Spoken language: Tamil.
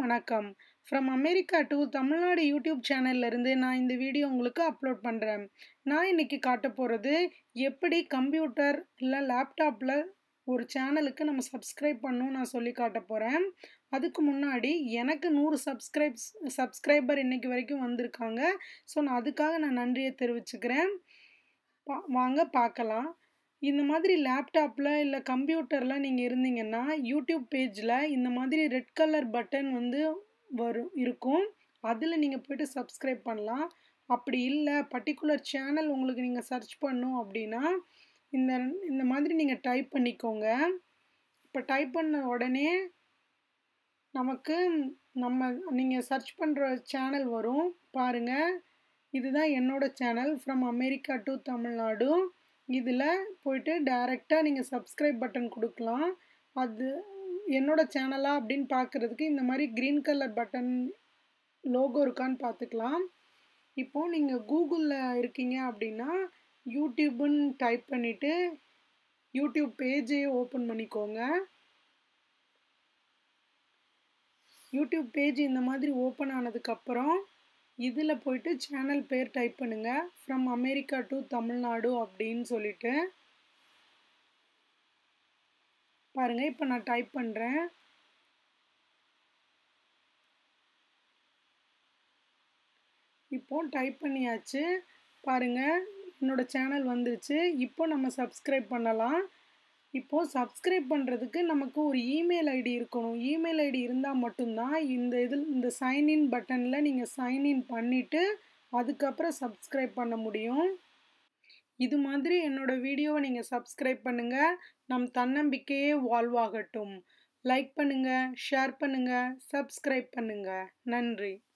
வணக்கம் from America to Tamil Nadu YouTube சேனல்லேருந்து நான் இந்த வீடியோ உங்களுக்கு அப்லோட் பண்ணுறேன் நான் இன்னைக்கு காட்ட போகிறது எப்படி கம்ப்யூட்டர் இல்லை லேப்டாப்பில் ஒரு சேனலுக்கு நம்ம சப்ஸ்கிரைப் பண்ணணும் நான் சொல்லி காட்ட போகிறேன் அதுக்கு முன்னாடி எனக்கு நூறு சப்ஸ்கிரைப்ஸ் சப்ஸ்கிரைபர் இன்னைக்கு வரைக்கும் வந்திருக்காங்க ஸோ நான் அதுக்காக நான் நன்றியை தெரிவிச்சுக்கிறேன் பா வாங்க பார்க்கலாம் இந்த மாதிரி லேப்டாப்பில் இல்லை கம்ப்யூட்டரில் நீங்கள் இருந்தீங்கன்னா யூடியூப் பேஜில் இந்த மாதிரி ரெட் கலர் பட்டன் வந்து வரும் இருக்கும் அதில் நீங்கள் போய்ட்டு சப்ஸ்கிரைப் பண்ணலாம் அப்படி இல்லை பர்டிகுலர் சேனல் உங்களுக்கு நீங்கள் சர்ச் பண்ணும் அப்படின்னா இந்த இந்த மாதிரி நீங்கள் டைப் பண்ணிக்கோங்க இப்போ டைப் பண்ண உடனே நமக்கு நம்ம நீங்கள் சர்ச் பண்ணுற சேனல் வரும் பாருங்கள் இதுதான் என்னோட channel from America to Tamil Nadu இதில் போயிட்டு டைரெக்டாக நீங்கள் சப்ஸ்கிரைப் பட்டன் கொடுக்கலாம் அது என்னோட சேனலா அப்படின்னு பார்க்குறதுக்கு இந்த மாதிரி க்ரீன் கலர் பட்டன் லோகோ இருக்கான்னு பார்த்துக்கலாம் இப்போது நீங்கள் கூகுளில் இருக்கீங்க அப்படின்னா யூடியூப்னு டைப் பண்ணிவிட்டு யூடியூப் பேஜே ஓப்பன் பண்ணிக்கோங்க யூடியூப் பேஜ் இந்த மாதிரி ஓப்பன் ஆனதுக்கப்புறம் இதில் போயிட்டு சேனல் பேர் டைப் பண்ணுங்கள் ஃப்ரம் அமெரிக்கா டு தமிழ்நாடு அப்படின்னு சொல்லிட்டு பாருங்கள் இப்போ நான் டைப் பண்ணுறேன் இப்போ டைப் பண்ணியாச்சு பாருங்கள் என்னோட சேனல் வந்துருச்சு இப்போ நம்ம சப்ஸ்கிரைப் பண்ணலாம் இப்போது சப்ஸ்கிரைப் பண்ணுறதுக்கு நமக்கு ஒரு இமெயில் ஐடி இருக்கணும் இமெயில் ஐடி இருந்தால் மட்டும்தான் இந்த இதில் இந்த சைன்இன் பட்டனில் நீங்கள் சைன்இன் பண்ணிவிட்டு அதுக்கப்புறம் சப்ஸ்கிரைப் பண்ண முடியும் இது மாதிரி என்னோடய வீடியோவை நீங்கள் சப்ஸ்கிரைப் பண்ணுங்கள் நம் தன்னம்பிக்கையே வால்வாகட்டும் லைக் பண்ணுங்கள் ஷேர் பண்ணுங்கள் சப்ஸ்கிரைப் பண்ணுங்கள் நன்றி